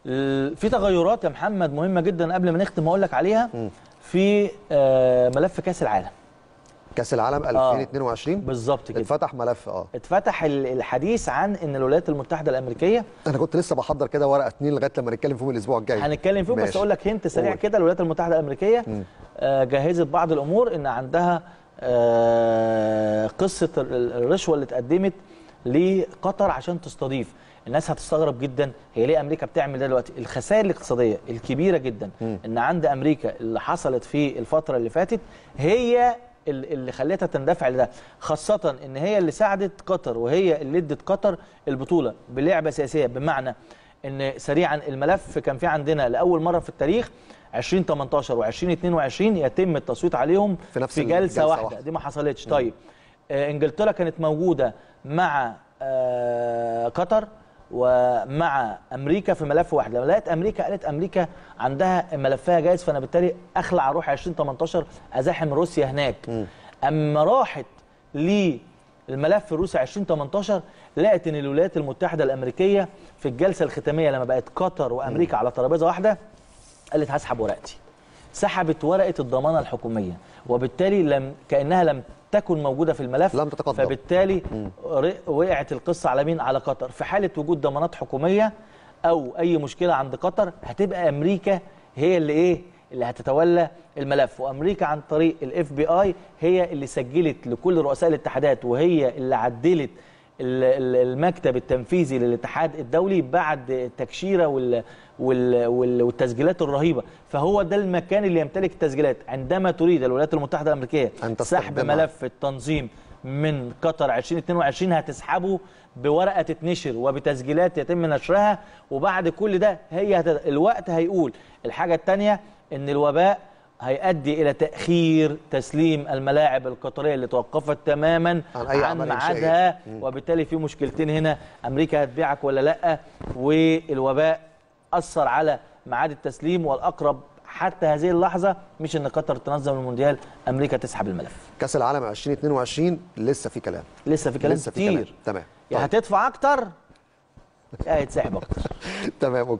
ال- في تغيرات يا محمد مهمه جدا قبل ما نختم اقول لك عليها في آه، ملف كاس العالم كاس العالم 2022 بالظبط كده اتفتح ملف اه اتفتح ال- الحديث عن ان الولايات المتحده الامريكيه انا كنت لسه بحضر كده ورقه اتنين لغايه لما نتكلم فيهم الاسبوع الجاي هنتكلم فيهم بس ماشي. اقول لك هنت سريع قول. كده الولايات المتحده الامريكيه آه، جهزت بعض الامور ان عندها آه، قصه ال- ال- الرشوه اللي اتقدمت لقطر عشان تستضيف الناس هتستغرب جدا هي ليه امريكا بتعمل ده دلوقتي الخسائر الاقتصاديه الكبيره جدا ان عند امريكا اللي حصلت في الفتره اللي فاتت هي ال- اللي خلتها تندفع لده خاصه ان هي اللي ساعدت قطر وهي اللي ادت قطر البطوله بلعبه سياسيه بمعنى ان سريعا الملف كان في عندنا لاول مره في التاريخ 2018 و2022 يتم التصويت عليهم في نفس في الجلسة جلسه واحده واحدة. دي ما حصلتش طيب آه انجلترا كانت موجوده مع آه قطر ومع امريكا في ملف واحد لما لقيت امريكا قالت امريكا عندها ملفها جاهز فانا بالتالي اخلع اروح 2018 ازاحم روسيا هناك اما راحت للملف الروسي 2018 لقت ان الولايات المتحده الامريكيه في الجلسه الختاميه لما بقت قطر وامريكا على ترابيزه واحده قالت هسحب ورقتي سحبت ورقه الضمانه الحكوميه وبالتالي لم كانها لم تكن موجوده في الملف لم تتقدم. فبالتالي ر- وقعت القصه على مين على قطر في حاله وجود ضمانات حكوميه او اي مشكله عند قطر هتبقى امريكا هي اللي ايه اللي هتتولى الملف وامريكا عن طريق الاف بي اي هي اللي سجلت لكل رؤساء الاتحادات وهي اللي عدلت ال- ال- المكتب التنفيذي للاتحاد الدولي بعد التكشيره وال وال وال والتسجيلات الرهيبه فهو ده المكان اللي يمتلك التسجيلات عندما تريد الولايات المتحده الامريكيه أن سحب تستخدمها. ملف التنظيم من قطر 2022 هتسحبه بورقه تتنشر وبتسجيلات يتم نشرها وبعد كل ده هي هت... الوقت هيقول الحاجه الثانيه ان الوباء هيؤدي الى تاخير تسليم الملاعب القطريه اللي توقفت تماما عن أي عن أعمال ميعادها وبالتالي في مشكلتين هنا امريكا هتبيعك ولا لا والوباء اثر على ميعاد التسليم والاقرب حتى هذه اللحظه مش ان قطر تنظم المونديال امريكا تسحب الملف كاس العالم 2022 لسه في كلام لسه في كلام لسه في كلام كتير تمام يا طيب. هتدفع اكتر يا هيتسحب اكتر تمام